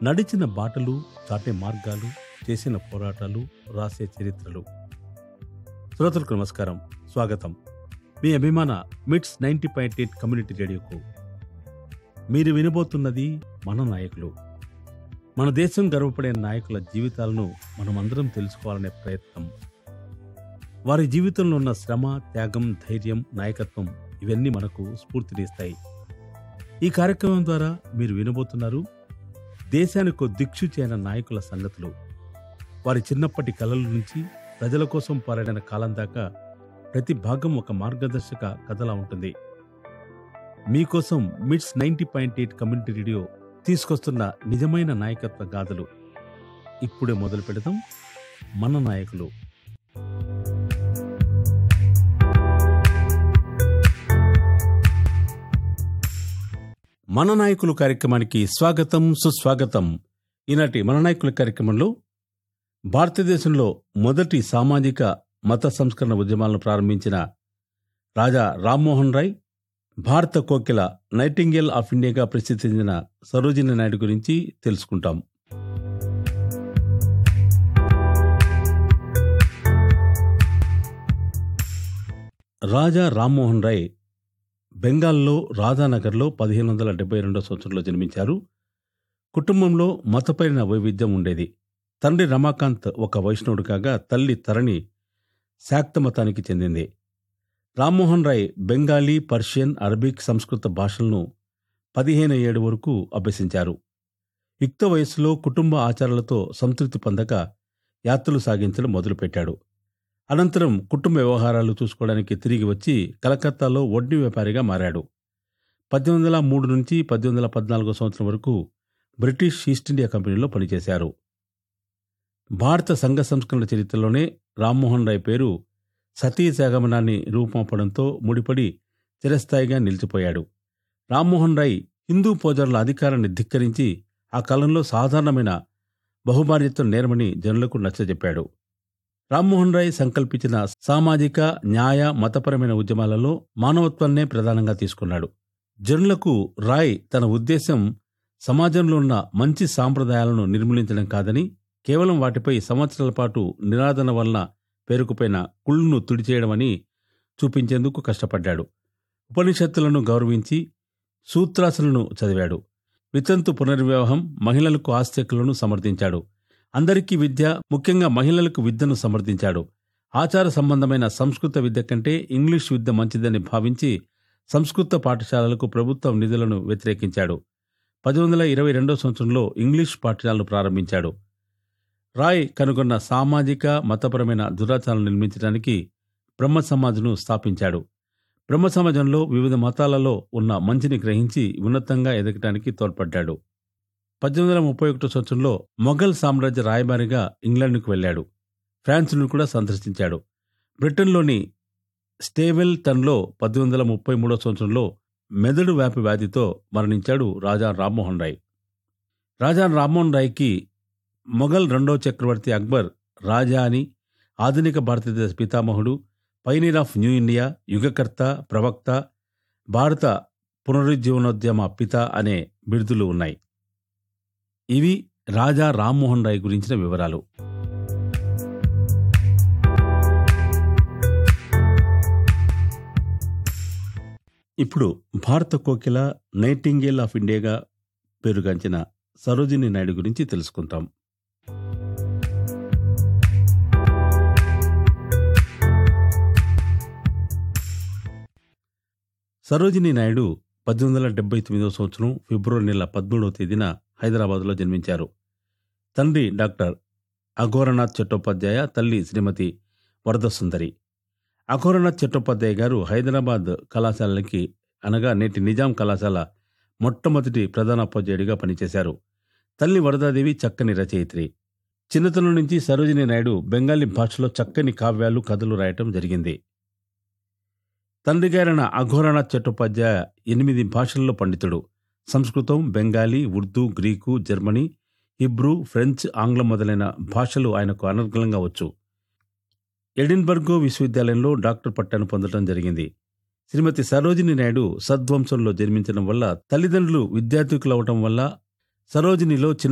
నడిచిన బాటలు చాటే మార్గాలు చేసిన పోరాటాలు రాసే చరిత్రలు శ్రోతలకు నమస్కారం స్వాగతం మీ అభిమాన MITS ninety point eight community రేడియోకు మీరు వినబోతున్నది మన నాయకులు మన దేశం గర్వపడే నాయకుల జీవితాలను మనమందరం తెలుసుకోవాలనే ప్రయత్నం వారి జీవితంలో ఉన్న శ్రమ త్యాగం ధైర్యం నాయకత్వం ఇవన్నీ మనకు స్ఫూర్తినిస్తాయి ఈ కార్యక్రమం ద్వారా మీరు వినబోతున్నారు దేశానికి దిక్షుచి అయిన నాయకుల సంగతులు వారి చిన్నప్పటి కలల నుంచి ప్రజల కోసం పోరాడిన కాలం దాకా ప్రతి భాగం ఒక మార్గదర్శక కథలా ఉంటుంది మీకోసం MITS ninety point eight community radio తీసుకొస్తున్న నిజమైన నాయకత్వ గాథలు ఇప్పుడే మొదలు పెడదాం మన నాయకులు మన నాయకులు కార్యక్రమానికి స్వాగతం సుస్వాగతం ఈనాటి మన నాయకుల కార్యక్రమంలో భారతదేశంలో మొదటి సామాజిక మత సంస్కరణ ఉద్యమాలను ప్రారంభించిన రాజా రామ్మోహన్ రాయ్ భారత కోకిల నైటింగేల్ ఆఫ్ ఇండియాగా ప్రసిద్ధి చెందిన సరోజిని నాయుడు గురించి తెలుసుకుంటాం రాజా రామ్మోహన్ రాయ్ బెంగాల్లో రాధానగర్లో పదిహేను వందల డెబ్బై రెండో సంవత్సరంలో జన్మించారు కుటుంబంలో మతపైన వైవిధ్యం ఉండేది తండ్రి రమాకాంత్ ఒక వైష్ణవుడు కాగా తల్లి తరణి శాక్త మతానికి చెందింది రామ్మోహన్ రాయ్ బెంగాలీ పర్షియన్ అరబిక్ సంస్కృత భాషలను పదిహేను ఏడు వరకు అభ్యసించారు యుక్త వయస్సులో కుటుంబ ఆచారాలతో సంతృప్తి పొందక యాత్రలు సాగించడం మొదలుపెట్టాడు అనంతరం కుటుంబ వ్యవహారాలు చూసుకోవడానికి తిరిగి వచ్చి కలకత్తాలో వడ్డీ వ్యాపారిగా మారాడు పద్దెనిమిది వందల మూడు నుంచి పద్దెనిమిది వందల పద్నాలుగో సంవత్సరం వరకు బ్రిటిష్ ఈస్ట్ ఇండియా కంపెనీలో పనిచేశారు భారత సంఘ సంస్కరణ చరిత్రలోనే రామ్మోహన్ రాయ్ పేరు సతీ త్యాగమనాన్ని రూపంపడంతో ముడిపడి చిరస్థాయిగా నిలిచిపోయాడు రామ్మోహన్ రాయ్ హిందూ పూజారుల అధికారాన్ని ధిక్కరించి ఆ కాలంలో సాధారణమైన బహుభార్యత్వం నేరమని జనులకు నచ్చజెప్పాడు రామ్మోహన్ రాయ్ సంకల్పించిన సామాజిక న్యాయ మతపరమైన ఉద్యమాలలో మానవత్వాన్నే ప్రధానంగా తీసుకున్నాడు జనులకు రాయ్ తన ఉద్దేశం సమాజంలో ఉన్న మంచి సాంప్రదాయాలను నిర్మూలించడం కాదని కేవలం వాటిపై సంవత్సరాల పాటు నిరాదన వలన పేరుకుపోయిన కుళ్ళును తుడిచేయడమని చూపించేందుకు కష్టపడ్డాడు ఉపనిషత్తులను గౌరవించి సూత్రాసలను చదివాడు వితంతు పునర్వివాహం మహిళలకు ఆస్తికులను సమర్థించాడు అందరికీ విద్య ముఖ్యంగా మహిళలకు విద్యను సమర్థించాడు ఆచార సంబంధమైన సంస్కృత విద్య కంటే ఇంగ్లీష్ విద్య మంచిదని భావించి సంస్కృత పాఠశాలలకు ప్రభుత్వం నిధులను వ్యతిరేకించాడు పది వందల ఇరవై రెండో సంవత్సరంలో ఇంగ్లీష్ పాఠశాలను ప్రారంభించాడు రాయ్ కనుగొన్న సామాజిక మతపరమైన దురాచారాలను నిర్మించడానికి బ్రహ్మ సమాజ్ను స్థాపించాడు బ్రహ్మ సమాజంలో వివిధ మతాలలో ఉన్న మంచిని గ్రహించి ఉన్నతంగా ఎదగటానికి తోడ్పడ్డాడు పద్దెనిమిది వందల ముప్పై ఒకటో సంవత్సరంలో మొఘల్ సామ్రాజ్య రాయబారిగా ఇంగ్లాండ్కు వెళ్ళాడు ఫ్రాన్స్ను కూడా సందర్శించాడు బ్రిటన్లోని స్టేవెల్ టన్లో పద్దెనిమిది వందల ముప్పై మూడో సంవత్సరంలో మెదడు వ్యాపి వ్యాధితో మరణించాడు రాజా రామ్మోహన్ రాయ్ రాజా రామ్మోహన్ రాయ్కి మొఘల్ రెండో చక్రవర్తి అక్బర్ రాజా అని ఆధునిక భారతదేశ పితామహుడు పైనీర్ ఆఫ్ న్యూ ఇండియా యుగకర్త ప్రవక్త భారత పునరుజ్జీవనోద్యమ పిత అనే బిరుదులు ఉన్నాయి ఇవి రాజా రామ్మోహన్ రాయ్ గురించిన వివరాలు ఇప్పుడు భారత కోకిల నైటింగేల్ ఆఫ్ ఇండియాగా పేరుగాంచిన సరోజిని నాయుడు గురించి తెలుసుకుంటాం సరోజిని నాయుడు పద్దెనిమిది వందల డెబ్బై తొమ్మిదవ సంవత్సరం ఫిబ్రవరి నెల పదమూడవ తేదీన హైదరాబాద్లో జన్మించారు తండ్రి డాక్టర్ అఘోరనాథ్ చట్టోపాధ్యాయ తల్లి శ్రీమతి వరదసుందరి అఘోరనాథ్ చట్టోపాధ్యాయ గారు హైదరాబాద్ కళాశాలకి అనగా నేటి నిజాం కళాశాల మొట్టమొదటి ప్రధానోపాధ్యాయుడిగా పనిచేశారు తల్లి వరదాదేవి చక్కని రచయిత్రి చిన్నతనం నుంచి సరోజిని నాయుడు బెంగాలీ భాషలో చక్కని కావ్యాలు కథలు రాయటం జరిగింది తండ్రి గారైన అఘోరనాథ్ చట్టోపాధ్యాయ ఎనిమిది భాషల్లో పండితుడు సంస్కృతం Bengali Urdu Greek Germany Hebrew French ఆంగ్లం మొదలైన భాషలు ఆయనకు అనర్గళంగా వచ్చు ఎడిన్బర్గో విశ్వవిద్యాలయంలో డాక్టర్ పట్టాను పొందడం జరిగింది శ్రీమతి సరోజిని నాయుడు సద్వంశంలో జన్మించడం వల్ల తల్లిదండ్రులు విద్యార్థికులవటం వల్ల సరోజినిలో చిన్న